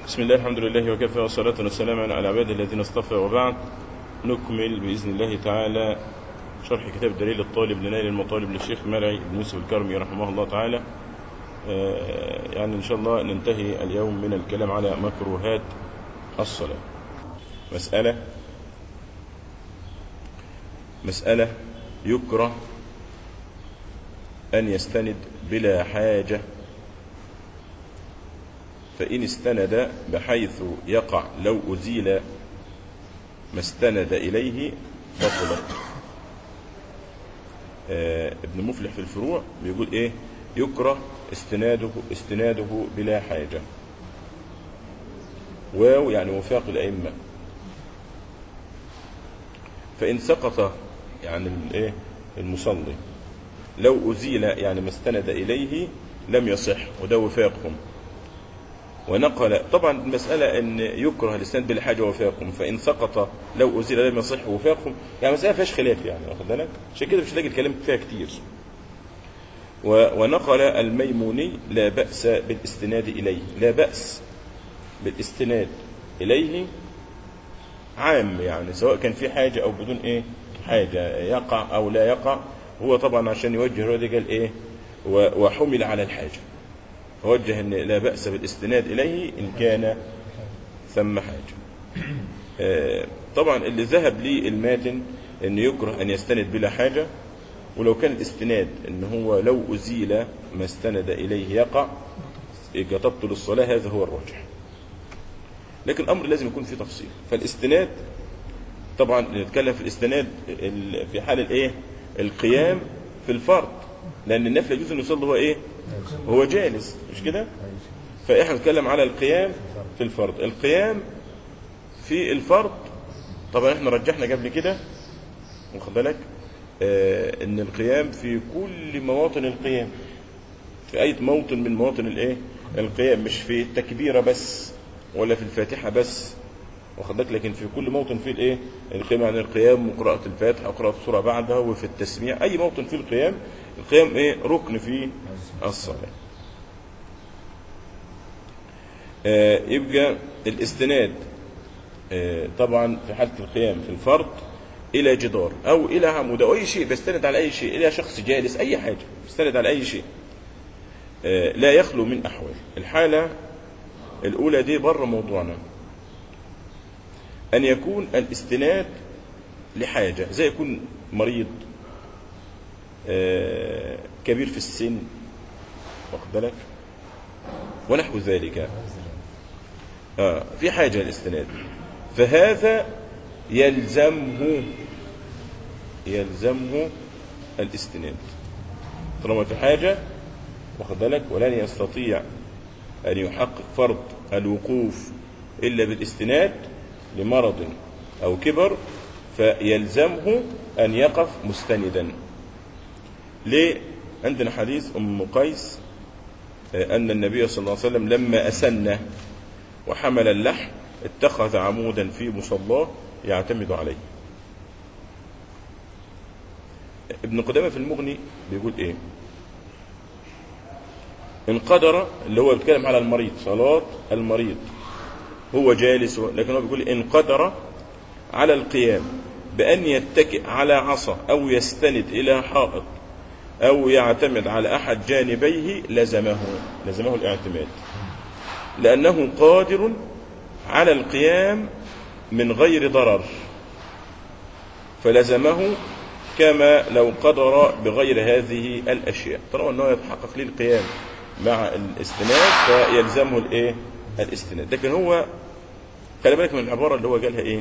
بسم الله الحمد لله وكفى والصلاة والسلام على عباده الذين اصطفى وبعد نكمل بإذن الله تعالى شرح كتاب دليل الطالب لنيل المطالب للشيخ مرعي بن يوسف الكرمي رحمه الله تعالى آه، يعني إن شاء الله ننتهي اليوم من الكلام على مكروهات الصلاة مسألة مسألة يكره أن يستند بلا حاجة فإن استند بحيث يقع لو أزيل ما استند إليه بطلت آه ابن مفلح في الفروع بيقول إيه يكره استناده استناده بلا حاجة واو يعني وفاق الأئمة فإن سقط يعني الإيه المصلي لو أزيل يعني ما استند إليه لم يصح وده وفاقهم ونقل طبعا المسألة أن يكره الاستناد بالحاجة وفاقهم فإن سقط لو أزيل لم يصح وفاقهم يعني مسألة فيهاش خلاف يعني واخد بالك عشان كده مش لاقي الكلام فيها كتير و- ونقل الميموني لا بأس بالاستناد إليه لا بأس بالاستناد إليه عام يعني سواء كان في حاجة أو بدون إيه حاجة يقع أو لا يقع هو طبعا عشان يوجه الرد قال إيه و- وحمل على الحاجة فوجه ان لا بأس بالاستناد إليه إن كان ثم حاجة آه، طبعا اللي ذهب لي الماتن أن يكره أن يستند بلا حاجة ولو كان الاستناد أن هو لو أزيل ما استند إليه يقع يبقى تبطل الصلاة هذا هو الراجح لكن الأمر لازم يكون فيه تفصيل فالاستناد طبعا نتكلم في الاستناد ال- في حال الايه القيام في الفرض لأن النفل يجوز أن يصلي هو إيه هو جالس مش كده فاحنا نتكلم على القيام في الفرض القيام في الفرض طبعا احنا رجحنا قبل كده واخد بالك آه ان القيام في كل مواطن القيام في اي موطن من مواطن الايه القيام مش في التكبيره بس ولا في الفاتحه بس واخد بالك لكن في كل موطن فيه الايه القيام يعني القيام وقراءه الفاتحه وقراءه السوره بعدها وفي التسميع اي موطن فيه القيام القيام ايه ركن في الصلاه آه، يبقى الاستناد آه، طبعا في حالة القيام في الفرض إلى جدار أو إلى عمود أو أي شيء بيستند على أي شيء إلى شخص جالس أي حاجة بيستند على أي شيء آه، لا يخلو من أحوال الحالة الأولى دي بره موضوعنا أن يكون الاستناد لحاجة زي يكون مريض آه، كبير في السن واخد بالك ونحو ذلك آه في حاجة للاستناد فهذا يلزمه يلزمه الاستناد طالما في حاجة واخد بالك ولن يستطيع أن يحقق فرض الوقوف إلا بالاستناد لمرض أو كبر فيلزمه أن يقف مستندا ليه عندنا حديث أم قيس أن النبي صلى الله عليه وسلم لما أسن وحمل اللحم اتخذ عمودا في مصلاه يعتمد عليه ابن قدامة في المغني بيقول ايه ان قدر اللي هو بيتكلم على المريض صلاة المريض هو جالس لكن هو بيقول ان قدر على القيام بأن يتكئ على عصا أو يستند إلى حائط أو يعتمد على أحد جانبيه لزمه لزمه الاعتماد لأنه قادر على القيام من غير ضرر فلزمه كما لو قدر بغير هذه الأشياء طالما أنه يتحقق ليه القيام مع الاستناد فيلزمه الايه الاستناد لكن هو خلي بالك من العبارة اللي هو قالها ايه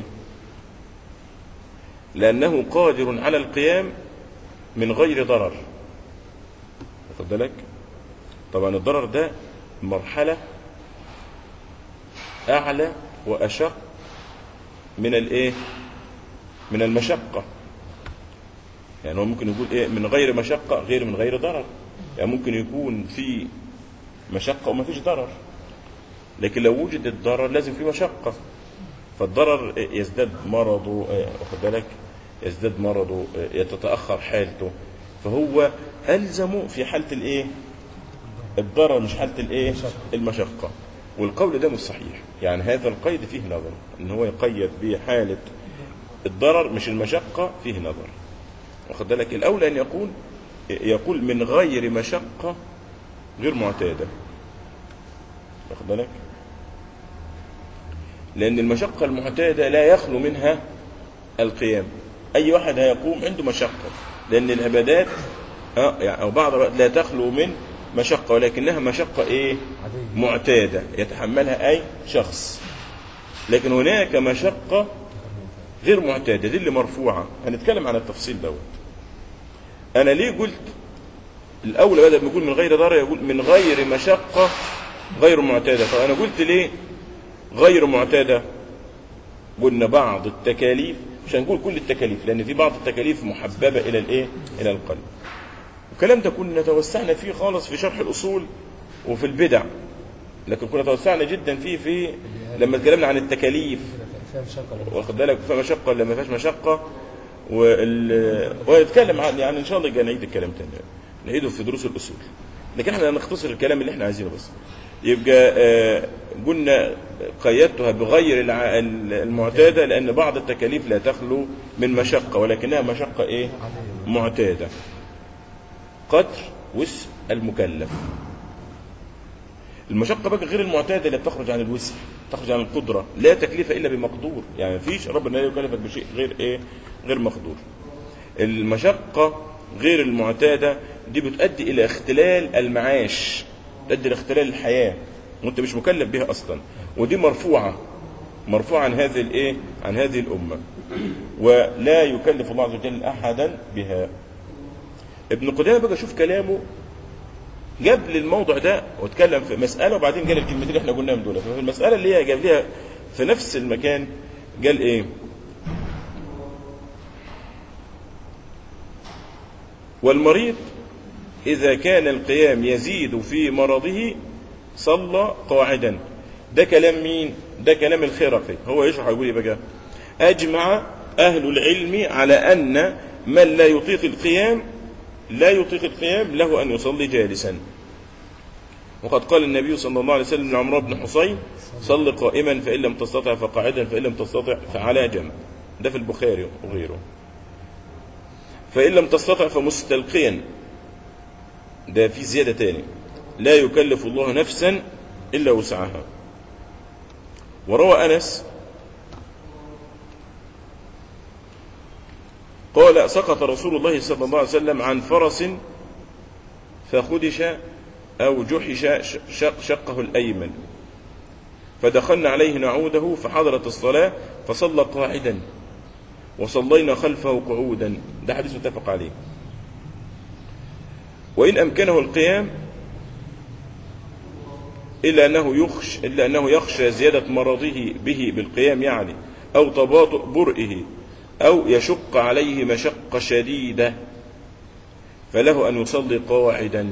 لأنه قادر على القيام من غير ضرر واخد بالك طبعا الضرر ده مرحلة أعلى وأشق من الإيه من المشقة يعني هو ممكن يقول إيه من غير مشقة غير من غير ضرر يعني ممكن يكون في مشقة وما فيش ضرر لكن لو وجد الضرر لازم في مشقة فالضرر يزداد مرضه واخد بالك يزداد مرضه يتتأخر حالته فهو ألزمه في حالة الإيه الضرر مش حالة الإيه المشقة والقول ده مش صحيح يعني هذا القيد فيه نظر ان هو يقيد بحالة الضرر مش المشقة فيه نظر واخد بالك الاولى ان يقول يقول من غير مشقة غير معتادة واخد بالك لان المشقة المعتادة لا يخلو منها القيام اي واحد هيقوم عنده مشقة لان العبادات اه يعني او بعض الوقت لا تخلو من مشقة ولكنها مشقة ايه عادية معتادة يتحملها أي شخص لكن هناك مشقة غير معتادة دي اللي مرفوعة هنتكلم عن التفصيل دوت أنا ليه قلت الأول بدل ما يقول من غير ضرر يقول من غير مشقة غير معتادة فأنا قلت ليه غير معتادة قلنا بعض التكاليف مش هنقول كل التكاليف لأن في بعض التكاليف محببة إلى الإيه إلى القلب الكلام ده كنا توسعنا فيه خالص في شرح الأصول وفي البدع لكن كنا توسعنا جدا فيه في لما اتكلمنا عن التكاليف فيها مشقة ولا واخد بالك فيها مشقه ولا ما فيهاش مشقه وال... ونتكلم عن يعني ان شاء الله نعيد الكلام تاني نعيده في دروس الاصول لكن احنا هنختصر الكلام اللي احنا عايزينه بس يبقى آه، قلنا قيدتها بغير الع- المعتاده لان بعض التكاليف لا تخلو من مشقه ولكنها مشقه ايه عادية معتاده قدر وسع المكلف المشقة بقى غير المعتادة اللي بتخرج عن الوسع تخرج عن القدرة لا تكليف إلا بمقدور يعني مفيش ربنا لا يكلفك بشيء غير إيه غير مقدور المشقة غير المعتادة دي بتؤدي إلى اختلال المعاش تؤدي إلى اختلال الحياة وأنت مش مكلف بها أصلا ودي مرفوعة مرفوعة عن هذه الإيه عن هذه الأمة ولا يكلف الله عز وجل أحدا بها ابن قدامة بقى شوف كلامه جاب للموضوع ده واتكلم في مسألة وبعدين قال الكلمتين اللي احنا قلناهم دول ففي المسألة اللي هي جاب ليها في نفس المكان قال ايه والمريض إذا كان القيام يزيد في مرضه صلى قاعدا ده كلام مين ده كلام الخرقي هو يشرح يقول ايه بقى أجمع أهل العلم على أن من لا يطيق القيام لا يطيق القيام له أن يصلي جالسا وقد قال النبي صلى الله عليه وسلم لعمرو بن حصين صل قائما فإن لم تستطع فقاعدا فإن لم تستطع فعلى جنب ده في البخاري وغيره فإن لم تستطع فمستلقيا ده في زيادة تاني لا يكلف الله نفسا إلا وسعها وروى أنس قال سقط رسول الله صلى الله عليه وسلم عن فرس فخدش أو جحش شق شقه الأيمن فدخلنا عليه نعوده فحضرت الصلاة فصلى قاعدا وصلينا خلفه قعودا ده حديث متفق عليه وإن أمكنه القيام إلا أنه يخش إلا أنه يخشى زيادة مرضه به بالقيام يعني أو تباطؤ برئه أو يشق عليه مشقة شديدة فله أن يصلي قاعدا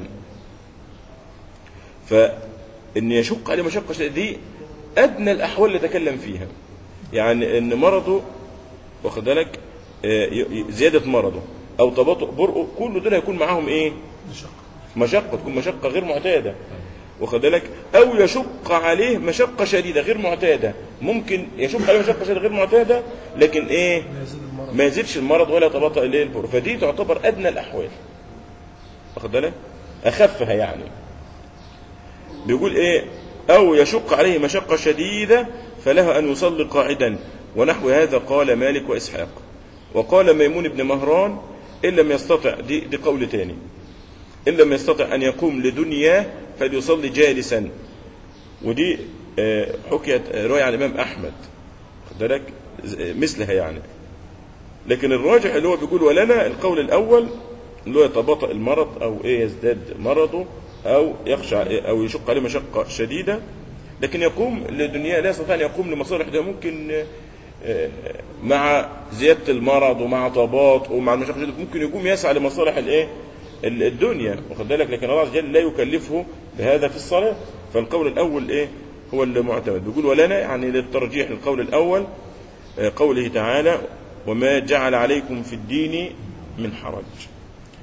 فإن يشق عليه مشقة شديدة دي أدنى الأحوال اللي تكلم فيها يعني إن مرضه واخد بالك آه، ي- ي- زيادة مرضه أو تباطؤ برئه كل دول هيكون معاهم إيه مشقة مشقة تكون مشقة غير معتادة واخد بالك أو يشق عليه مشقة شديدة غير معتادة ممكن يشق عليه مشقة شديدة غير معتادة لكن إيه لا يزيد المرض ما يزيدش المرض ولا يتباطأ إليه البر فدي تعتبر أدنى الأحوال واخد بالك أخفها يعني بيقول إيه أو يشق عليه مشقة شديدة فله أن يصلي قاعدا ونحو هذا قال مالك وإسحاق وقال ميمون بن مهران إن لم يستطع دي, دي قول تاني إن لم يستطع أن يقوم لدنياه فليصلي جالسا ودي آه، حكيت آه، رواية عن الإمام أحمد خد بالك ز- آه، مثلها يعني لكن الراجح اللي هو بيقول ولنا القول الأول اللي هو يتباطأ المرض أو إيه يزداد مرضه أو يخشى أو يشق عليه مشقة شديدة لكن يقوم لدنيا لا يستطيع أن يقوم لمصالح ده ممكن آه، آه، مع زيادة المرض ومع تباطؤ ومع المشقة الشديدة ممكن يقوم يسعى لمصالح الإيه ال- الدنيا واخد بالك لكن الله عز وجل لا يكلفه بهذا في الصلاة فالقول الأول إيه هو المعتمد بيقول ولنا يعني للترجيح القول الأول آه، قوله تعالى وما جعل عليكم في الدين من حرج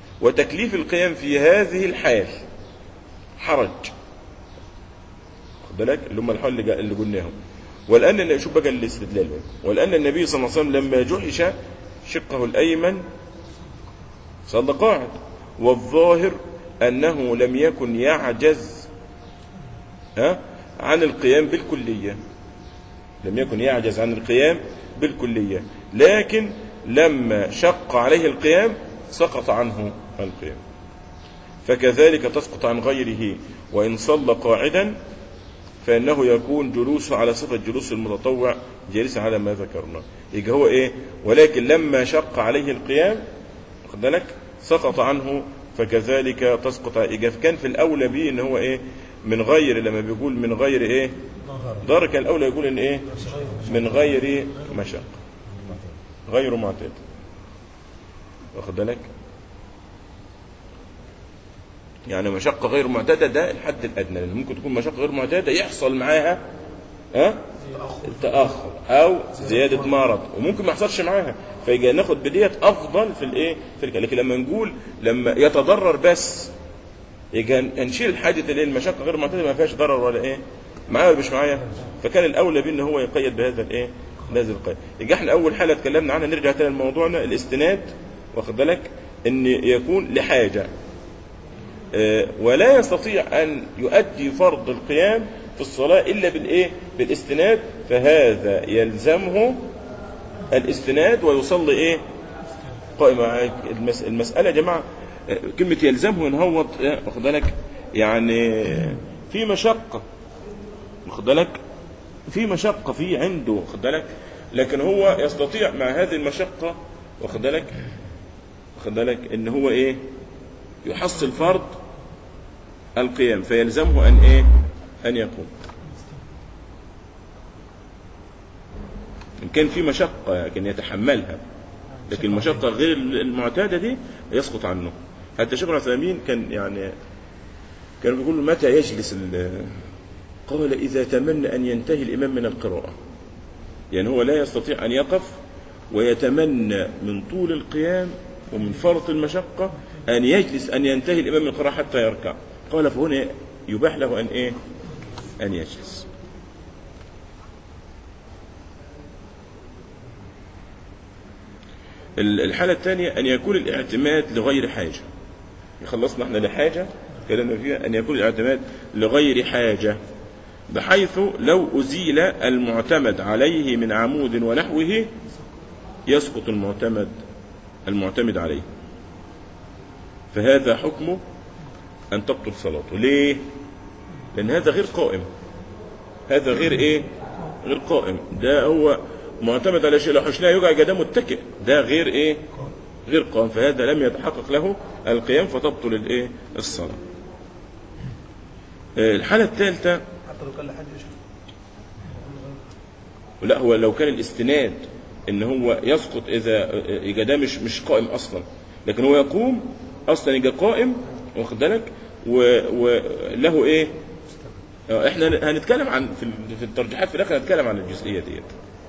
وتكليف القيام في هذه الحال حرج واخد بالك اللي هم الحال اللي, جا- اللي قلناهم والان شوف بقى الاستدلال بقى. والان النبي صلى الله عليه وسلم لما جحش شقه الايمن صلى قاعد والظاهر انه لم يكن يعجز ها عن القيام بالكليه لم يكن يعجز عن القيام بالكليه لكن لما شق عليه القيام سقط عنه القيام فكذلك تسقط عن غيره وإن صلى قاعدا فإنه يكون جلوسه على صفة جلوس المتطوع جالسا على ما ذكرنا يبقى هو إيه ولكن لما شق عليه القيام واخد بالك سقط عنه فكذلك تسقط يبقى كان في الأولى به إن هو إيه من غير لما بيقول من غير إيه ضار كان الأولى يقول إن إيه من غير مشق غير معتاد واخد بالك يعني مشقة غير معتادة ده الحد الأدنى لأن ممكن تكون مشقة غير معتادة يحصل معاها ها تأخر أو زيادة مرض وممكن ما يحصلش معاها فيجي ناخد بديت أفضل في الإيه في الك- لكن لما نقول لما يتضرر بس يجي نشيل الحاجة اللي هي المشقة غير معتادة ما فيهاش ضرر ولا إيه معايا ولا مش معايا فكان الأولى بيه إن هو يقيد بهذا الإيه بهذا القيد يجي احنا أول حالة اتكلمنا عنها نرجع تاني لموضوعنا الاستناد واخد بالك إن يكون لحاجة آه، ولا يستطيع أن يؤدي فرض القيام في الصلاة إلا بالإيه؟ بالاستناد فهذا يلزمه الاستناد ويصلي إيه؟ قائمة المس... المسألة يا جماعة آه، كلمة يلزمه ينهوض آه، واخد بالك يعني في مشقة واخد بالك في مشقة في عنده واخد بالك لكن هو يستطيع مع هذه المشقة واخد بالك واخد بالك إن هو إيه؟ يحصل فرض القيام فيلزمه أن إيه أن يقوم إن كان في مشقة لكن يتحملها لكن المشقة غير المعتادة دي يسقط عنه حتى شيخ العثيمين كان يعني كان بيقول له متى يجلس ال- قال إذا تمنى أن ينتهي الإمام من القراءة يعني هو لا يستطيع أن يقف ويتمنى من طول القيام ومن فرط المشقة أن يجلس أن ينتهي الإمام من القراءة حتى يركع قال فهنا يباح له أن إيه أن يجلس ال- الحالة الثانية أن يكون الاعتماد لغير حاجة خلصنا احنا لحاجة كلامنا فيها أن يكون الاعتماد لغير حاجة بحيث لو أزيل المعتمد عليه من عمود ونحوه يسقط المعتمد المعتمد عليه فهذا حكمه أن تبطل صلاته ليه؟ لأن هذا غير قائم هذا غير إيه؟ غير قائم ده هو معتمد على شيء لو حشناه يقع ده متكئ ده غير إيه؟ غير قائم فهذا لم يتحقق له القيام فتبطل الإيه؟ الصلاة آه، الحالة الثالثة حتى لو كان لحد يشوف لا هو لو كان الاستناد ان هو يسقط اذا يبقى ده مش مش قائم اصلا لكن هو يقوم اصلا يبقى قائم واخد بالك و- وله ايه آه، احنا هنتكلم عن في ال- في الترجيحات في الاخر هنتكلم عن الجزئيه ديت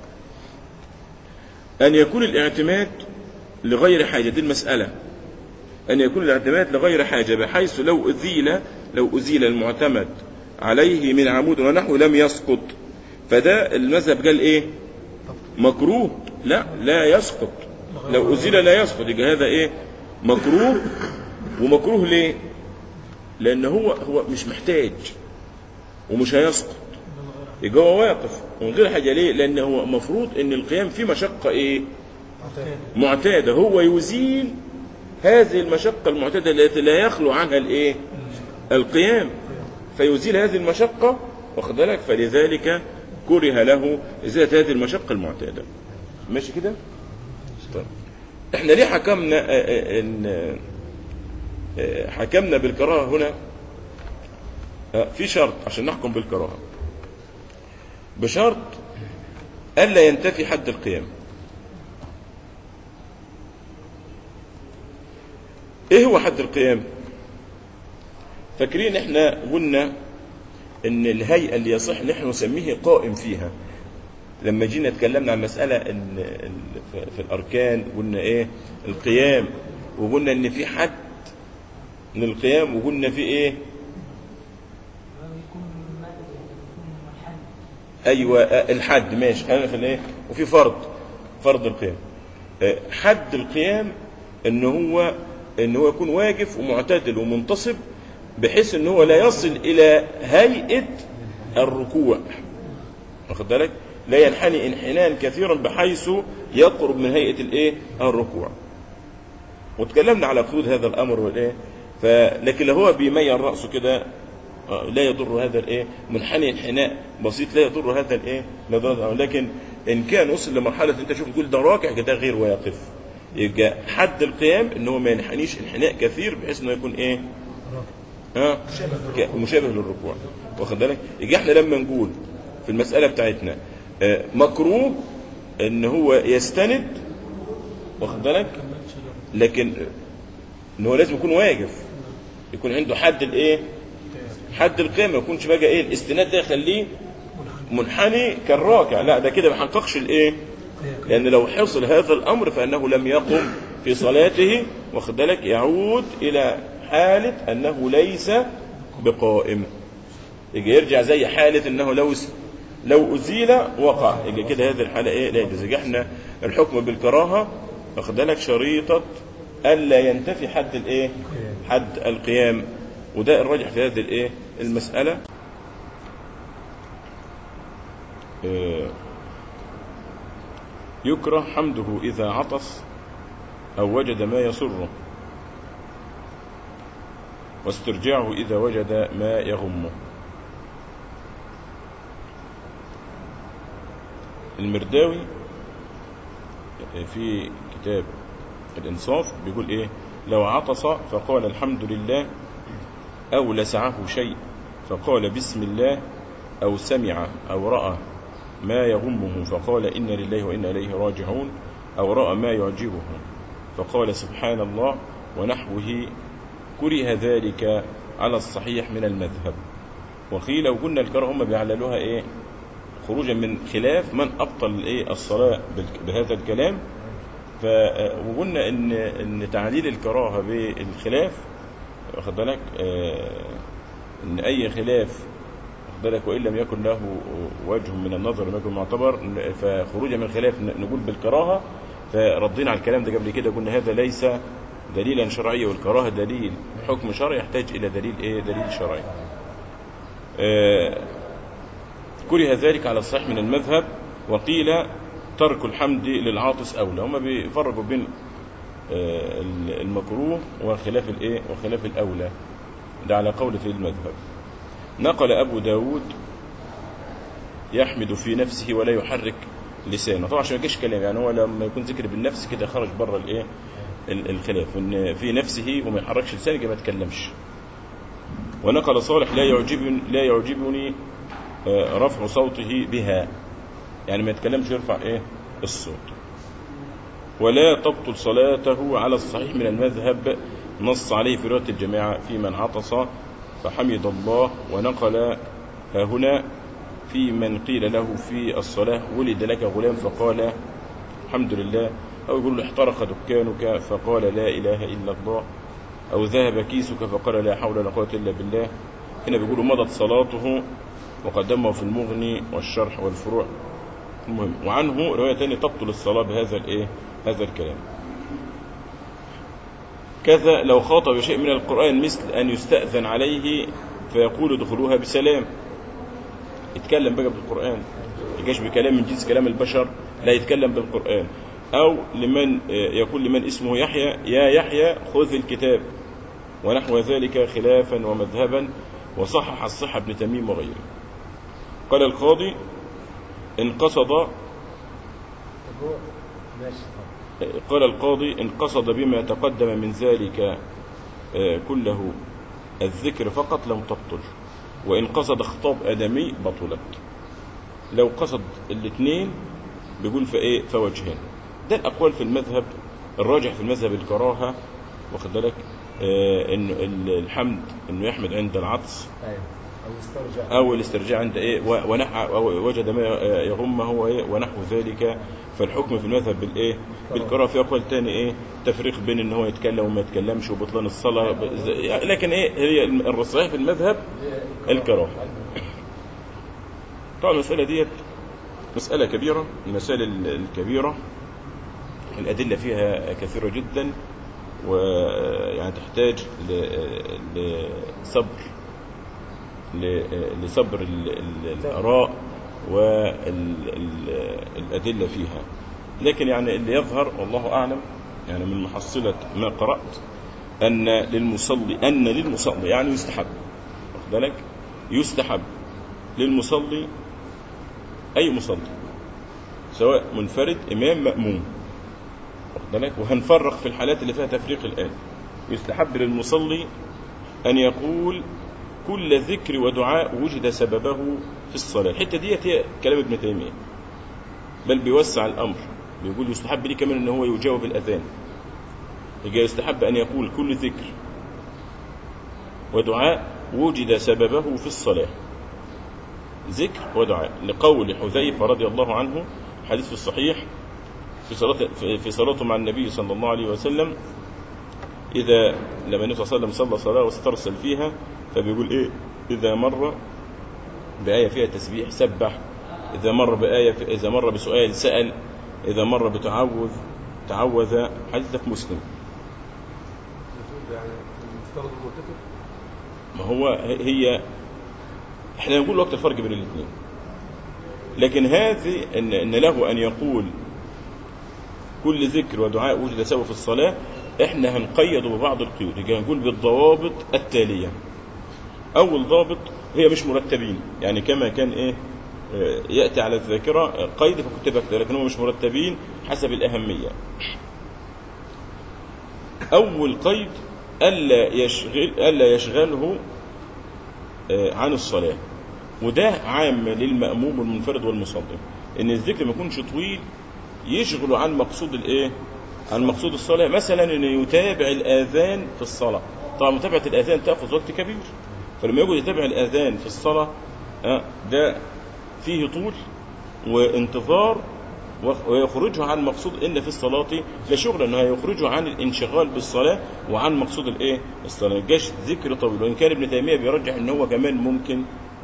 ان يكون الاعتماد لغير حاجه دي المساله ان يكون الاعتماد لغير حاجه بحيث لو ازيل لو ازيل المعتمد عليه من عمود ونحو لم يسقط فده المذهب قال ايه مكروه لا لا يسقط لو أزيل لا يسقط يبقى هذا إيه مكروه ومكروه ليه لأن هو هو مش محتاج ومش هيسقط يبقى هو واقف ومن غير حاجة ليه لأن هو مفروض إن القيام فيه مشقة إيه معتادة هو يزيل هذه المشقة المعتادة التي لا يخلو عنها الإيه القيام فيزيل هذه المشقة واخد بالك فلذلك كره له إزالة هذه المشقة المعتادة ماشي كده طيب احنا ليه حكمنا آه، آه، ان آه، حكمنا بالكراهة هنا آه، في شرط عشان نحكم بالكراهة بشرط ألا ينتفي حد القيام ايه هو حد القيام فاكرين احنا قلنا ان الهيئة اللي يصح نحن نسميه قائم فيها لما جينا اتكلمنا عن مسألة ان ال- في- في الاركان قلنا ايه القيام وقلنا ان في حد من القيام وقلنا في ايه ايوه آه، الحد ماشي انا في الايه وفي فرض فرض القيام آه، حد القيام ان هو ان هو يكون واقف ومعتدل ومنتصب بحيث ان هو لا يصل الى هيئه الركوع واخد بالك لا ينحني انحناء كثيرا بحيث يقرب من هيئه الايه الركوع وتكلمنا على حدود هذا الامر والايه فلكن لو هو بيميل راسه كده آه، لا يضر هذا الايه منحني انحناء بسيط لا يضر هذا الايه لا يضر لكن ان كان وصل لمرحله انت شوف تقول ده راكع كده غير واقف يبقى حد القيام ان هو ما ينحنيش انحناء كثير بحيث انه يكون ايه ها ك- مشابه للركوع واخد بالك يجي احنا لما نقول في المساله بتاعتنا آه، مكروه ان هو يستند واخد بالك لكن ان هو لازم يكون واقف يكون عنده حد الايه حد القيام ما يكونش بقى ايه الاستناد ده يخليه منحني كالراكع لا ده كده ما حققش الايه لان لو حصل هذا الامر فانه لم يقم في صلاته واخد بالك يعود الى حاله انه ليس بقائم يجي يرجع زي حاله انه لو لو ازيل وقع يجي كده هذه الحاله ايه لا يجوز يجي احنا الحكم بالكراهه واخد بالك شريطه الا ينتفي حد الايه حد القيام وده الراجح في هذه الايه المساله آه، يكره حمده إذا عطس أو وجد ما يسره واسترجاعه إذا وجد ما يغمه المرداوي في كتاب الإنصاف بيقول إيه لو عطس فقال الحمد لله أو لسعه شيء فقال بسم الله أو سمع أو رأى ما يغمه فقال إن لله وإنا إليه راجعون أو رأى ما يعجبه فقال سبحان الله ونحوه كره ذلك على الصحيح من المذهب وقيل وقلنا الكره هم بيعللوها ايه خروجا من خلاف من ابطل ايه الصلاه بالك- بهذا الكلام ف وقلنا ان ان تعليل الكراهه بالخلاف واخد بالك آه، ان اي خلاف واخد بالك وان لم يكن له وجه من النظر لم يكن معتبر فخروجا من الخلاف ن- نقول بالكراهه فردينا على الكلام ده قبل كده قلنا هذا ليس دليلا شرعيا والكراهه دليل حكم شرعي يحتاج الى دليل ايه دليل شرعي آه، كره ذلك على الصحيح من المذهب وقيل ترك الحمد للعاطس اولى هم بيفرقوا بين آه، المكروه وخلاف الايه وخلاف الاولى ده على قول في المذهب نقل ابو داود يحمد في نفسه ولا يحرك لسانه طبعا عشان ما يجيش كلام يعني هو لما يكون ذكر بالنفس كده خرج بره الايه ال- الخلاف ان في نفسه وما يحركش لسانه يبقى ما يتكلمش ونقل صالح لا يعجبني لا يعجبني آه، رفع صوته بها يعني ما يتكلمش يرفع ايه الصوت ولا تبطل صلاته على الصحيح من المذهب نص عليه في رواية الجماعة في من عطس فحمد الله ونقل ها هنا في من قيل له في الصلاة ولد لك غلام فقال الحمد لله أو يقول له احترق دكانك فقال لا إله إلا الله أو ذهب كيسك فقال لا حول ولا قوة إلا بالله هنا بيقولوا مضت صلاته وقدمه في المغني والشرح والفروع المهم وعنه رواية تانية تبطل الصلاة بهذا الايه هذا الكلام كذا لو خاطب شيء من القرآن مثل أن يستأذن عليه فيقول ادخلوها بسلام يتكلم بقى بالقرآن يجيش بكلام من جنس كلام البشر لا يتكلم بالقرآن أو لمن يقول لمن اسمه يحيى يا يحيى خذ الكتاب ونحو ذلك خلافا ومذهبا وصحح الصحة ابن تميم وغيره قال القاضي إن قصد طب هو ماشي طب قال القاضي إن قصد بما تقدم من ذلك آه، كله الذكر فقط لم تبطل وإن قصد خطاب آدمي بطلت لو قصد الاثنين بيقول فإيه فوجهين ده الأقوال في المذهب الراجح في المذهب الكراهة واخد بالك آه، إن ال- الحمد إنه يحمد عند العطس ايوه او استرجع أو الاسترجاع عند إيه و- ونحى أو وجد ما يغمه هو إيه ونحو ذلك فالحكم في المذهب بالإيه بالكراهة في أقوال تاني إيه تفريق بين إن هو يتكلم وما يتكلمش وبطلان الصلاة ب- ز- لكن إيه هي الصحيح في المذهب الكراهة طبعا المسألة ديت مسألة كبيرة من المسائل ال- الكبيرة الأدلة فيها كثيرة جدا ويعني تحتاج ل- لصبر ل- لصبر ال- ال- الآراء والأدلة فيها لكن يعني اللي يظهر والله أعلم يعني من محصلة ما قرأت أن للمصلي أن للمصلي يعني يستحب واخد بالك يستحب للمصلي أي مصلي سواء منفرد إمام مأموم واخد بالك وهنفرق في الحالات اللي فيها تفريق الآن يستحب للمصلي أن يقول كل ذكر ودعاء وجد سببه في الصلاة الحتة ديت هي كلام ابن تيمية بل بيوسع الأمر بيقول يستحب لي كمان أن هو يجاوب الأذان يجي يستحب أن يقول كل ذكر ودعاء وجد سببه في الصلاة ذكر ودعاء لقول حذيفة رضي الله عنه حديث في الصحيح في صلاة في- في صلاته مع النبي صلى الله عليه وسلم إذا لما النبي صلى الله عليه وسلم صلى صلاة واسترسل فيها فبيقول إيه إذا مر بآية فيها تسبيح سبح إذا مر بآية في إذا مر بسؤال سأل إذا مر بتعوذ تعوذ حديث في مسلم يعني المفترض المعتكف ما هو هي احنا نقول وقت الفرق بين الاثنين لكن هذه ان, إن له ان يقول كل ذكر ودعاء وجد سوى في الصلاة احنا هنقيده ببعض القيود يبقى هنقول بالضوابط التالية اول ضابط هي مش مرتبين يعني كما كان ايه آه، يأتي على الذاكرة آه، قيد فكتب كده لكن هم مش مرتبين حسب الأهمية أول قيد ألا يشغل ألا يشغله آه، عن الصلاة وده عام للمأموم والمنفرد والمصلي إن الذكر ما يكونش طويل يشغل عن مقصود الإيه؟ عن مقصود الصلاة مثلا إنه يتابع الآذان في الصلاة طبعا متابعة الآذان تأخذ وقت كبير فلما يقعد يتابع الآذان في الصلاة آه، ده فيه طول وانتظار ويخرجه عن مقصود ان في الصلاه لشغل انه هيخرجه عن الانشغال بالصلاه وعن مقصود الايه الصلاه جاش ذكر طويل وان كان ابن تيميه بيرجح ان هو كمان ممكن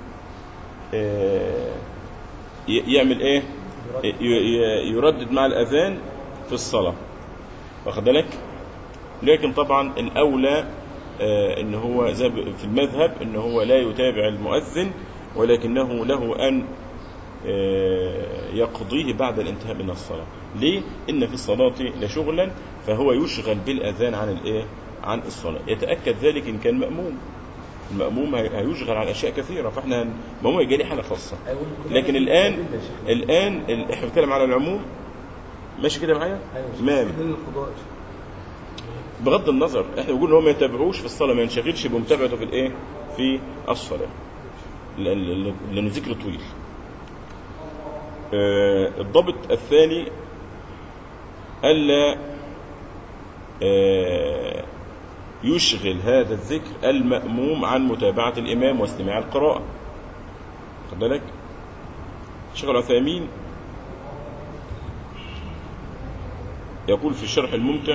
آه، ي- يعمل ايه ي- ي- يردد مع الاذان في الصلاه واخد بالك لكن طبعا الاولى آه، ان هو زي ب- في المذهب ان هو لا يتابع المؤذن ولكنه له ان آه، يقضيه بعد الانتهاء من الصلاة ليه؟ إن في الصلاة لشغلا فهو يشغل بالأذان عن الإيه؟ عن الصلاة يتأكد ذلك إن كان مأموم المأموم هي- هيشغل عن أشياء كثيرة فإحنا المأموم يجي ليه حالة خاصة لكن الآن الآن ال- إحنا بنتكلم على العموم ماشي كده معايا؟ تمام دليل القضاء بغض النظر احنا بنقول ان هو ما يتابعوش في الصلاه ما ينشغلش بمتابعته في الايه في الصلاه لان لأن- لانه ذكر طويل آه، الضابط الثاني الا آه، يشغل هذا الذكر المأموم عن متابعة الإمام واستماع القراءة خد بالك الشيخ العثيمين يقول في الشرح الممتع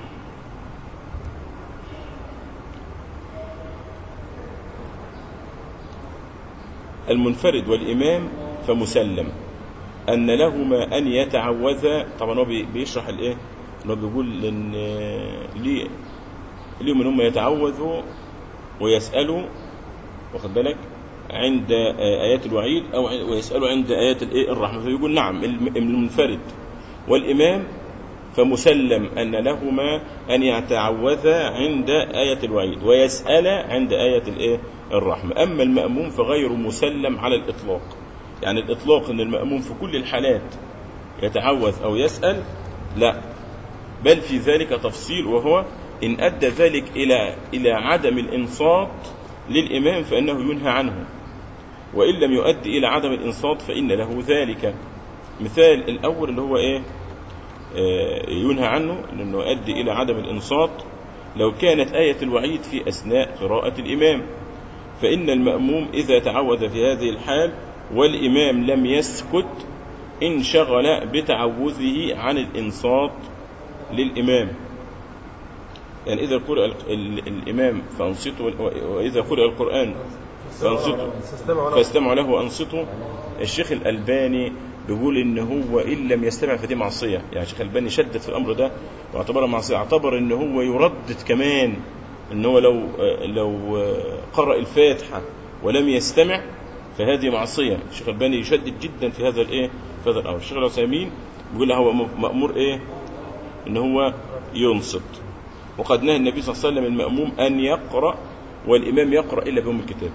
المنفرد والإمام فمسلم أن لهما أن يتعوذا طبعا هو بي- بيشرح الإيه؟ إن هو بيقول إن ليه ليهم إن هم يتعوذوا ويسألوا واخد بالك عند آيات الوعيد أو عند- ويسألوا عند آيات الإيه؟ الرحمة فيقول نعم الم- المنفرد والإمام فمسلم أن لهما أن يتعوذا عند آية الوعيد ويسأل عند آية الإيه؟ الرحمة أما المأموم فغير مسلم على الإطلاق يعني الإطلاق أن المأموم في كل الحالات يتعوذ أو يسأل لا بل في ذلك تفصيل وهو إن أدى ذلك إلى إلى عدم الإنصات للإمام فإنه ينهى عنه وإن لم يؤدي إلى عدم الإنصات فإن له ذلك مثال الأول اللي هو إيه آه، ينهى عنه لأنه يؤدي إلى عدم الإنصات لو كانت آية الوعيد في أثناء قراءة الإمام فإن المأموم إذا تعوذ في هذه الحال والإمام لم يسكت انشغل بتعوذه عن الإنصات للإمام يعني إذا قرأ ال- ال- الإمام فأنصتوا وإذا قرأ القرآن فانصتوا فاستمعوا له. فاستمعوا له وانصتوا الشيخ الالباني بيقول ان هو ان لم يستمع فدي معصيه يعني الشيخ الالباني شدد في الامر ده واعتبرها معصيه اعتبر ان هو يردد كمان ان هو لو لو قرأ الفاتحه ولم يستمع فهذه معصيه الشيخ الالباني يشدد جدا في هذا الايه في هذا الامر الشيخ العثيمين بيقول له هو مامور ايه ان هو ينصت وقد نهى النبي صلى الله عليه وسلم المأموم أن يقرأ والإمام يقرأ إلا بأم الكتاب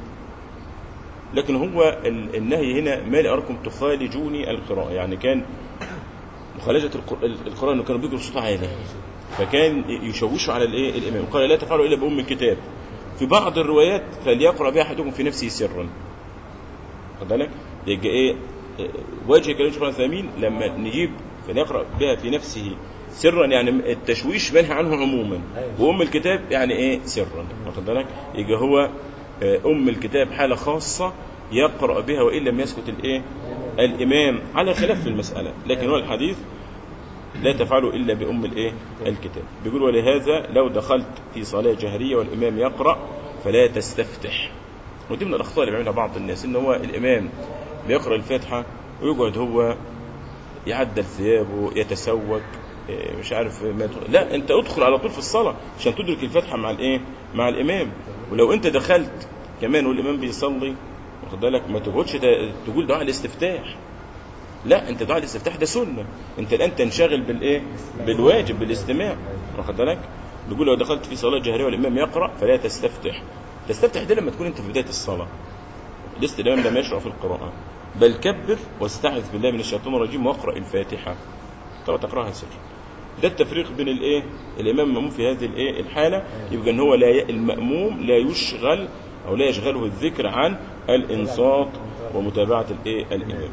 لكن هو ال- النهي هنا ما لأراكم تخالجوني القراءة يعني كان مخالجة القر- القراءة إنه كانوا بيجروا صوت عالي فكان يشوشوا على الإيه الإمام قال لا تفعلوا إلا بأم الكتاب في بعض الروايات فليقرأ بها أحدكم في نفسه سرا خد بالك يبقى إيه آه، وجه كلام الشيخ العثيمين لما نجيب فليقرأ بها في نفسه سرا يعني التشويش منهي عنه عموما وأم الكتاب يعني إيه سرا واخد بالك يبقى هو آه، أم الكتاب حالة خاصة يقرأ بها وإن لم يسكت الإيه الإمام على خلاف في المسألة لكن هو الحديث لا تفعلوا إلا بأم الإيه الكتاب بيقول ولهذا لو دخلت في صلاة جهرية والإمام يقرأ فلا تستفتح ودي من الأخطاء اللي بيعملها بعض الناس إن هو الإمام بيقرأ الفاتحة ويقعد هو يعدل ثيابه يتسوق إيه، مش عارف ما يدخل. لا انت ادخل على طول في الصلاه عشان تدرك الفاتحه مع الايه مع الامام ولو انت دخلت كمان والامام بيصلي واخد بالك ما تقعدش ت- تقول دعاء الاستفتاح لا انت دعاء الاستفتاح ده سنه انت الان تنشغل بالايه بالواجب بالاستماع واخد بالك بيقول لو دخلت في صلاه جهريه والامام يقرا فلا تستفتح تستفتح ده لما تكون انت في بدايه الصلاه لست الامام لم يشرع في القراءه بل كبر واستعذ بالله من الشيطان الرجيم واقرا الفاتحه طبعا تقراها سر ده التفريق بين الايه الامام الماموم في هذه الايه الحاله يبقى ان هو لا ي... الماموم لا يشغل او لا يشغله الذكر عن الانصات ومتابعه الايه الامام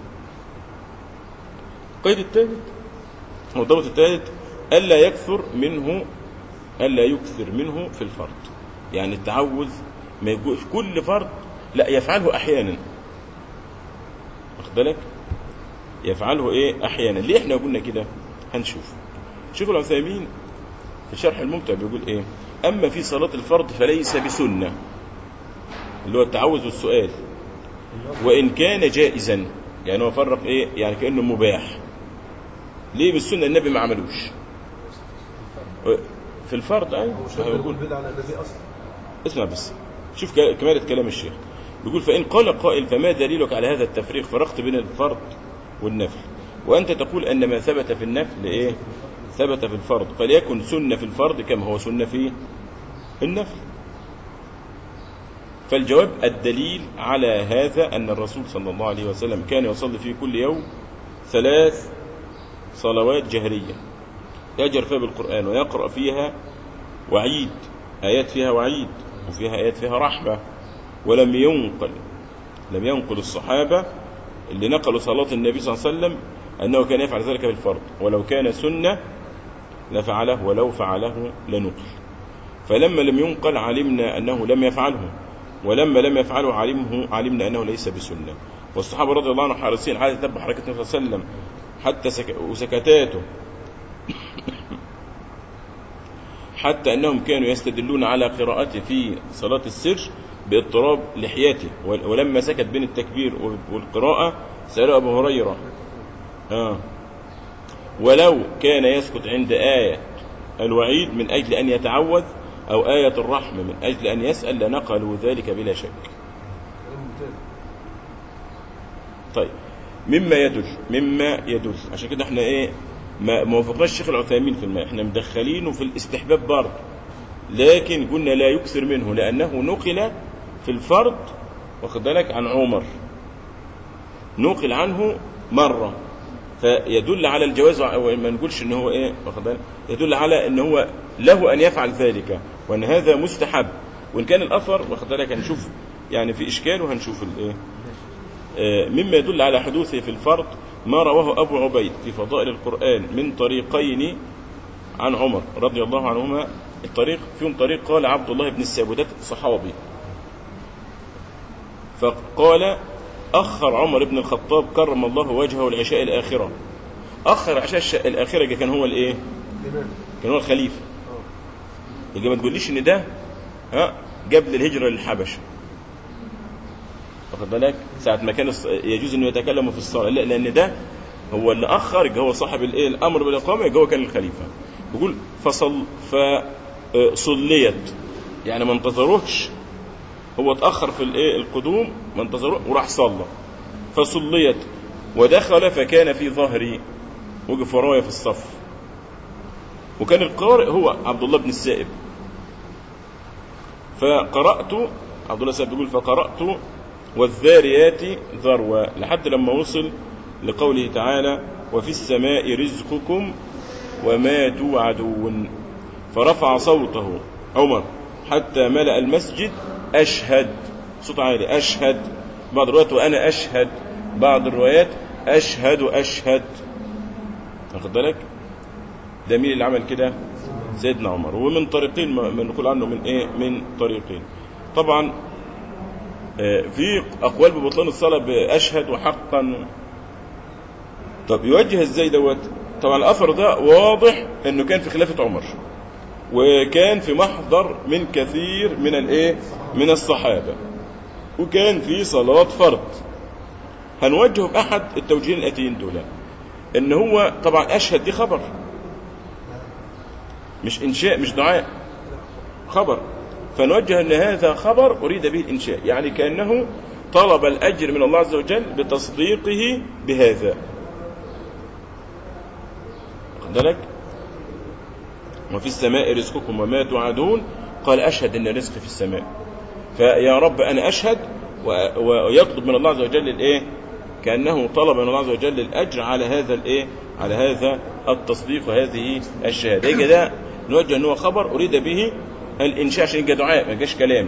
القيد الثالث او الضابط الثالث الا يكثر منه الا يكثر منه في الفرض يعني التعوذ ما يقولش كل فرض لا يفعله احيانا واخد بالك يفعله ايه احيانا ليه احنا قلنا كده هنشوف شيخ العثيمين في شرح الممتع بيقول ايه اما في صلاه الفرض فليس بسنه اللي هو التعوذ والسؤال وان كان جائزا يعني هو فرق ايه يعني كانه مباح ليه بالسنه النبي ما عملوش في الفرض ايوه مش هيقول هيقول بدعة على النبي أصلا اسمع بس شوف ك- كمالة كلام الشيخ بيقول فإن قال قائل فما دليلك على هذا التفريق فرقت بين الفرض والنفل وأنت تقول أن ما ثبت في النفل إيه ثبت في الفرض فليكن سنة في الفرض كما هو سنة في النفل فالجواب الدليل على هذا أن الرسول صلى الله عليه وسلم كان يصلي في كل يوم ثلاث صلوات جهرية يجر فيها بالقرآن ويقرأ فيها وعيد آيات فيها وعيد وفيها آيات فيها رحمة ولم ينقل لم ينقل الصحابة اللي نقلوا صلاة النبي صلى الله عليه وسلم أنه كان يفعل ذلك في الفرض ولو كان سنة لفعله ولو فعله لنقل فلما لم ينقل علمنا أنه لم يفعله ولما لم يفعله علمه علمنا أنه ليس بسنة والصحابة رضي الله عنهم حريصين على تتبع حركة النبي صلى الله عليه وسلم حتى سك... وسكتاته حتى أنهم كانوا يستدلون على قراءته في صلاة السر باضطراب لحيته ول- ولما سكت بين التكبير وال- والقراءة سألوا أبو هريرة آه ولو كان يسكت عند آية الوعيد من أجل أن يتعوذ أو آية الرحمة من أجل أن يسأل لنقلوا ذلك بلا شك كلام ممتاز طيب مما يدل مما يدل عشان كده احنا ايه ما ما وافقناش الشيخ العثيمين في الماء احنا مدخلينه في الاستحباب برضه لكن قلنا لا يكثر منه لانه نقل في الفرض واخد بالك عن عمر نقل عنه مره فيدل على الجواز او ما نقولش ان هو ايه واخد بالك يدل على ان هو له ان يفعل ذلك وان هذا مستحب وان كان الاثر واخد بالك هنشوف يعني في اشكال وهنشوف الايه آه، مما يدل على حدوثه في الفرض ما رواه أبو عبيد في فضائل القرآن من طريقين عن عمر رضي الله عنهما الطريق فيهم طريق قال عبد الله بن السابودات صحابي فقال أخر عمر بن الخطاب كرم الله وجهه العشاء الآخرة أخر العشاء الش- الآخرة يبقى كان هو الإيه؟ إمام كان هو الخليفة اه يبقى ما تقوليش إن ده ها قبل الهجرة للحبشة واخد بالك ساعة ما كان الص- يجوز انه يتكلم في الصلاة لا لان ده هو اللي اخر يبقى هو صاحب الايه الامر بالاقامة يبقى هو كان الخليفة بيقول فصل فصليت يعني ما انتظروهش هو اتأخر في الايه القدوم ما انتظروه وراح صلى فصليت ودخل فكان في ظهري وقف ورايا في الصف وكان القارئ هو عبد الله بن السائب فقرأت عبد الله السائب بيقول فقرأت والذاريات ذروة لحد لما وصل لقوله تعالى وفي السماء رزقكم وما توعدون فرفع صوته عمر حتى ملأ المسجد أشهد صوت عالي أشهد بعض الروايات وأنا أشهد بعض الروايات أشهد أشهد واخد بالك ده مين اللي عمل كده سيدنا عمر ومن طريقين ما ما نقول عنه من ايه من طريقين طبعا آه، في اقوال ببطلان الصلاه باشهد وحقا طب يوجه ازاي دوت طبعا الاثر ده واضح انه كان في خلافه عمر وكان في محضر من كثير من الايه من الصحابه وكان في صلاه فرض هنوجهه باحد التوجيهين الاتيين دول ان هو طبعا اشهد دي خبر مش انشاء مش دعاء خبر فنوجه ان هذا خبر اريد به الانشاء يعني كانه طلب الاجر من الله عز وجل بتصديقه بهذا واخد بالك وفي السماء رزقكم وما توعدون قال اشهد ان رزقي في السماء فيا رب انا اشهد و- ويطلب من الله عز وجل الايه كانه طلب من الله عز وجل الاجر على هذا الايه على هذا التصديق وهذه الشهاده يجي ده نوجه ان هو خبر اريد به الانشاء عشان يبقى دعاء ما يبقاش كلام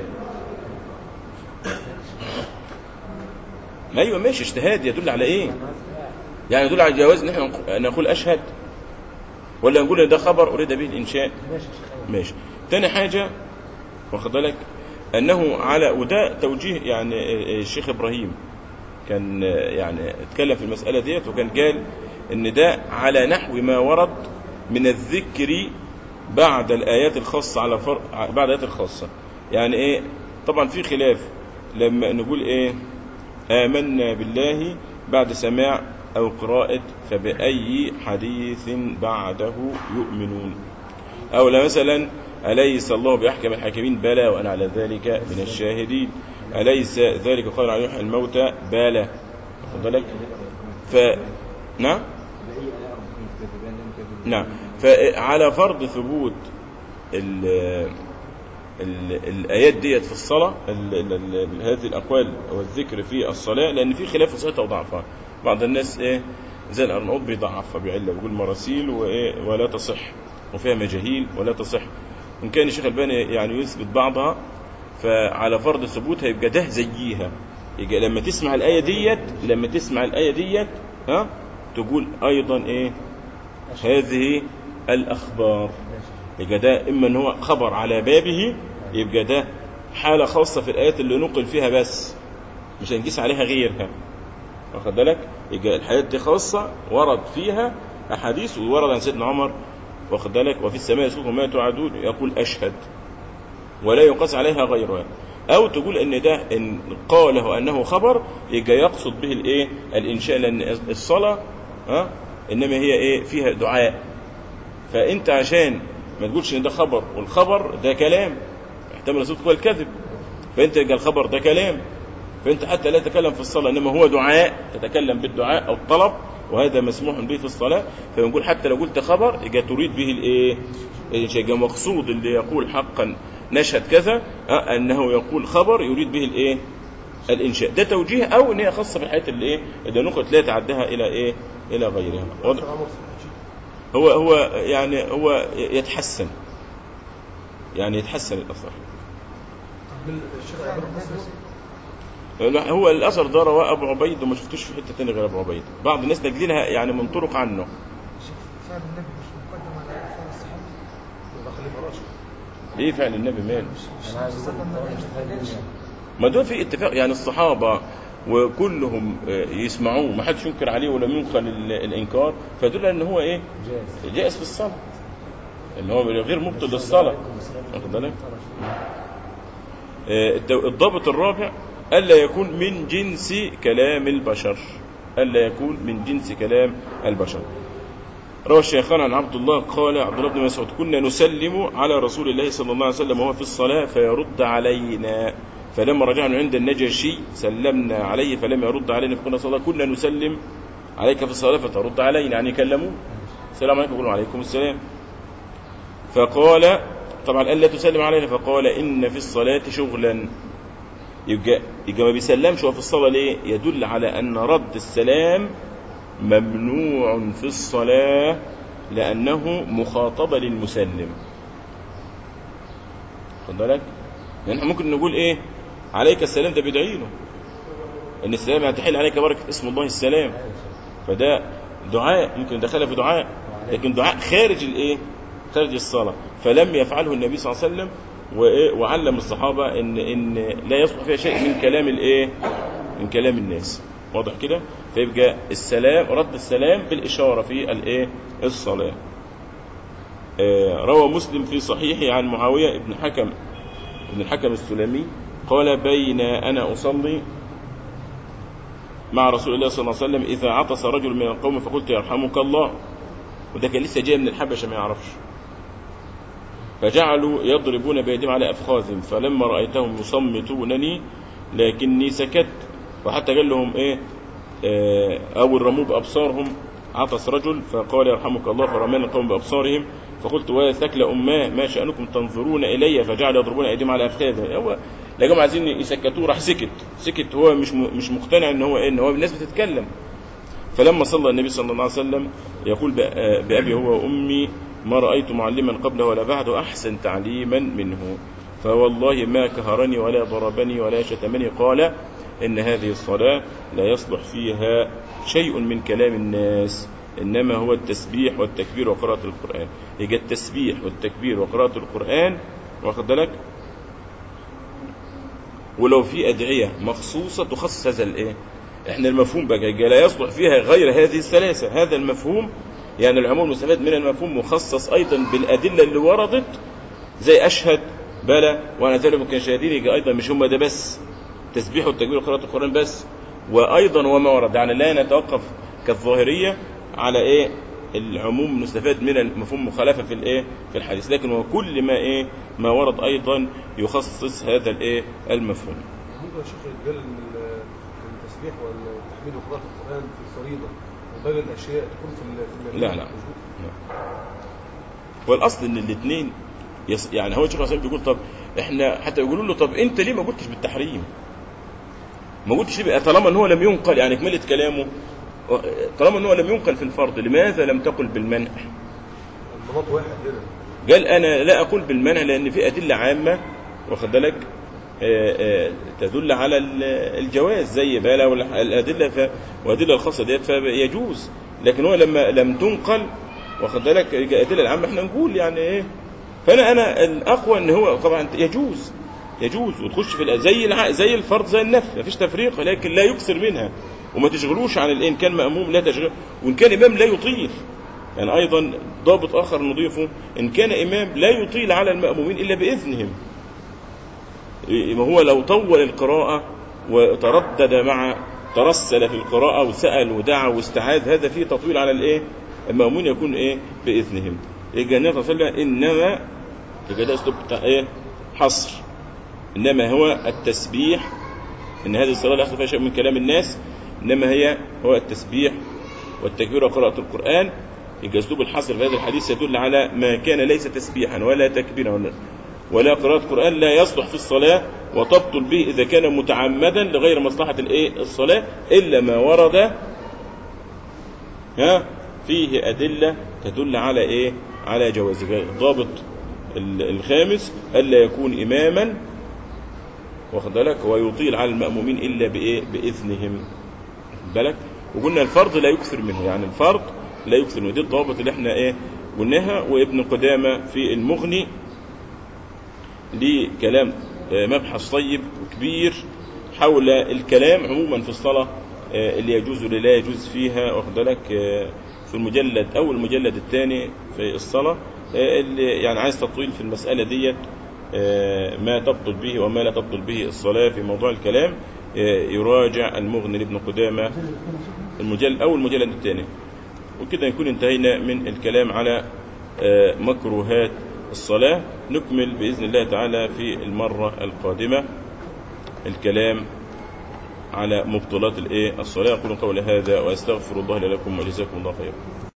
ايوه ماشي اجتهاد يدل على ايه يعني يدل على جواز ان احنا نق- نقول اشهد ولا نقول ان ده خبر اريد به الانشاء ماشي تاني حاجه واخد بالك انه على وده توجيه يعني الشيخ ابراهيم كان يعني اتكلم في المساله ديت وكان قال ان ده على نحو ما ورد من الذكر بعد الايات الخاصه على فر... بعد الايات الخاصه يعني ايه طبعا في خلاف لما نقول ايه آمنا بالله بعد سماع أو قراءة فبأي حديث بعده يؤمنون أو لا مثلا أليس الله بأحكم الحاكمين بلى وأنا على ذلك من الشاهدين أليس ذلك قال عن يحيى الموتى بلى واخد بالك ف نعم نعم فعلى فرض ثبوت ال ال الآيات ديت في الصلاة ال ال ال هذه الأقوال والذكر في الصلاة لأن في خلاف في صحتها وضعفها بعض الناس إيه زي الأرناؤوط بيضعفها بيعلها بيقول مراسيل وإيه ولا تصح وفيها مجاهيل ولا تصح إن كان الشيخ الباني يعني يثبت بعضها فعلى فرض ثبوتها يبقى ده زيها يبقى لما تسمع الآية ديت لما تسمع الآية ديت ها تقول أيضا إيه هذه الأخبار يبقى ده إما إن هو خبر على بابه يبقى ده حالة خاصة في الآيات اللي نقل فيها بس مش هنقيس عليها غيرها واخد بالك يبقى الحاجات دي خاصة ورد فيها أحاديث وورد عن سيدنا عمر واخد بالك وفي السماء يسوق ما توعدون يقول أشهد ولا ينقص عليها غيرها أو تقول إن ده إن قاله أنه خبر يبقى يقصد به الإيه الإنشاء لأن الصلاة ها إنما هي إيه فيها دعاء فأنت عشان ما تقولش إن ده خبر والخبر ده كلام يحتمل الصدق والكذب فأنت يبقى الخبر ده كلام فأنت حتى لا تتكلم في الصلاة إنما هو دعاء تتكلم بالدعاء أو الطلب وهذا مسموح به في الصلاة فنقول حتى لو قلت خبر يبقى تريد به الإيه يبقى مقصود اللي يقول حقا نشهد كذا آه، أنه يقول خبر يريد به الإيه الإنشاء ده توجيه أو إن هي خاصة بالحياة اللي إيه إذا نقلت لا تعدها إلى إيه إلى غيرها واضح؟ هو هو يعني هو يتحسن يعني يتحسن الأثر الشيخ عبد الرحمن لا، هو الأثر ده رواه أبو عبيد وما شفتوش في حتة تانية غير أبو عبيد بعض الناس نجدينها يعني من طرق عنه فعل النبي مش مقدم على اثار الصحابه يبقى خليفه راشد إيه فعل النبي مال مش مش ما دول في اتفاق يعني الصحابة وكلهم آه، يسمعوه ما حدش ينكر عليه ولم ينقل ال- الإنكار فدل أن هو إيه جائز في الصلاة ان هو غير مبطل للصلاة واخد بالك آه، الدو- الضابط الرابع ألا يكون من جنس كلام البشر ألا يكون من جنس كلام البشر روى الشيخان عن عبد الله قال عبد الله بن مسعود كنا نسلم على رسول الله صلى الله عليه وسلم وهو في الصلاة فيرد علينا فلما رجعنا عند النجاشي سلمنا عليه فلم يرد علينا فقلنا صلى الله كنا نسلم عليك في الصلاة فترد علينا يعني كلموه السلام عليكم يقولوا عليكم السلام فقال طبعا قال لا تسلم علينا فقال إن في الصلاة شغلا يبقى, يبقى ما بيسلمش هو في الصلاة ليه يدل على أن رد السلام ممنوع في الصلاة لأنه مخاطبة للمسلم خد بالك يعني احنا ممكن نقول ايه عليك السلام ده بيدعي له ان السلام هتحل عليك بركة اسم الله السلام فده دعاء ممكن ندخلها في دعاء لكن دعاء خارج الايه خارج الصلاة فلم يفعله النبي صلى الله عليه وسلم وإيه؟ وعلم الصحابة ان ان لا يصلح فيها شيء من كلام الايه من كلام الناس واضح كده فيبقى السلام رد السلام بالإشارة في الايه الصلاة آه، روى مسلم في صحيحه عن معاوية بن حكم بن الحكم السلمي قال بين أنا أصلي مع رسول الله صلى الله عليه وسلم إذا عطس رجل من القوم فقلت يرحمك الله وده كان لسه جاي من الحبشة ما يعرفش فجعلوا يضربون بيدهم على أفخاذهم فلما رأيتهم يصمتونني لكني سكت وحتى قال لهم إيه آه، أو الرموا بأبصارهم عطس رجل فقال يرحمك الله فرمانا القوم بأبصارهم فقلت ويا ثكل أماه ما شأنكم تنظرون إلي فجعل يضربون أيديهم على أفخاذهم هو لقوا عايزين يسكتوه راح سكت سكت هو مش م- مش مقتنع ان هو ايه ان هو الناس بتتكلم فلما صلى النبي صلى الله عليه وسلم يقول بأ- بأبي هو وأمي ما رأيت معلما قبله ولا بعده أحسن تعليما منه فوالله ما كهرني ولا ضربني ولا شتمني قال إن هذه الصلاة لا يصلح فيها شيء من كلام الناس إنما هو التسبيح والتكبير وقراءة القرآن يجي التسبيح والتكبير وقراءة القرآن واخد بالك ولو في أدعية مخصوصة تخصص هذا الإيه احنا المفهوم بقى يجي لا يصلح فيها غير هذه الثلاثة هذا المفهوم يعني العموم المستفاد من المفهوم مخصص أيضا بالأدلة اللي وردت زي أشهد بلى وأنا ذلك كان شاهدين يجي أيضا مش هم ده بس تسبيح والتكبير وقراءة القرآن بس وأيضا وما ورد يعني لا نتوقف كالظاهرية على إيه العموم المستفاد من المفهوم مخالفة في الإيه في الحديث لكن هو كل ما إيه ما ورد أيضا يخصص هذا الإيه المفهوم ممكن يا شيخ يتقال ان ال- التسبيح والتحميد وقراءة القرآن في الفريضة وباقي الأشياء تكون في ال- في لا المدينة. لا والاصل ان الاثنين يس يعني هو الشيخ حسين بيقول طب احنا حتى يقولوا له طب انت ليه ما قلتش بالتحريم؟ ما قلتش ليه بقى طالما ان هو لم ينقل يعني كملت كلامه طالما ان هو لم ينقل في الفرض لماذا لم تقل بالمنع؟ المناط واحد هنا قال انا لا اقول بالمنع لان في ادله عامه واخد بالك آه، آه، تدل على ال- الجواز زي بلا والادله ف... وادله الخاصه ديت فيجوز لكن هو لما لم تنقل واخد بالك الادله العامه احنا نقول يعني ايه فانا انا الاقوى ان هو طبعا يجوز يجوز وتخش في الأ- زي الع... زي الفرض زي النفل مفيش تفريق لكن لا يكثر منها وما تشغلوش عن الإيه. ان كان ماموم لا تشغل وان كان امام لا يطيل يعني ايضا ضابط اخر نضيفه ان كان امام لا يطيل على المامومين الا باذنهم إيه، ما هو لو طول القراءه وتردد مع ترسل في القراءه وسال ودعا واستعاذ هذا فيه تطويل على الايه المامون يكون ايه باذنهم يبقى النبي صلى الله عليه وسلم انما يبقى ده اسلوب بتاع ايه حصر انما هو التسبيح ان هذه الصلاه لا يخفى فيها شيء من كلام الناس انما هي هو التسبيح والتكبير وقراءة القرآن يبقى اسلوب الحصر في هذا الحديث يدل على ما كان ليس تسبيحا ولا تكبيرا ولا ولا قراءة قرآن لا يصلح في الصلاة وتبطل به إذا كان متعمدا لغير مصلحة الإيه الصلاة إلا ما ورد ها فيه أدلة تدل على إيه على جوازه الضابط ال- الخامس ألا يكون إماما واخد بالك ويطيل على المأمومين إلا بإيه بإذنهم واخد بالك وقلنا الفرض لا يكثر منه يعني الفرض لا يكثر منه دي الضوابط اللي احنا ايه قلناها وابن قدامة في المغني ليه كلام آه، مبحث طيب وكبير حول الكلام عموما في الصلاة آه، اللي يجوز واللي لا يجوز فيها واخد بالك آه، في المجلد او المجلد الثاني في الصلاة آه، اللي يعني عايز تطويل في المسألة ديت آه، ما تبطل به وما لا تبطل به الصلاة في موضوع الكلام آه، يراجع المغني لابن قدامة المجلد أو المجلد الثاني وكده نكون انتهينا من الكلام على آه، مكروهات الصلاة نكمل بإذن الله تعالى في المرة القادمة الكلام على مبطلات الايه الصلاة أقول قولي هذا وأستغفر الله لي ولكم وجزاكم الله خيرا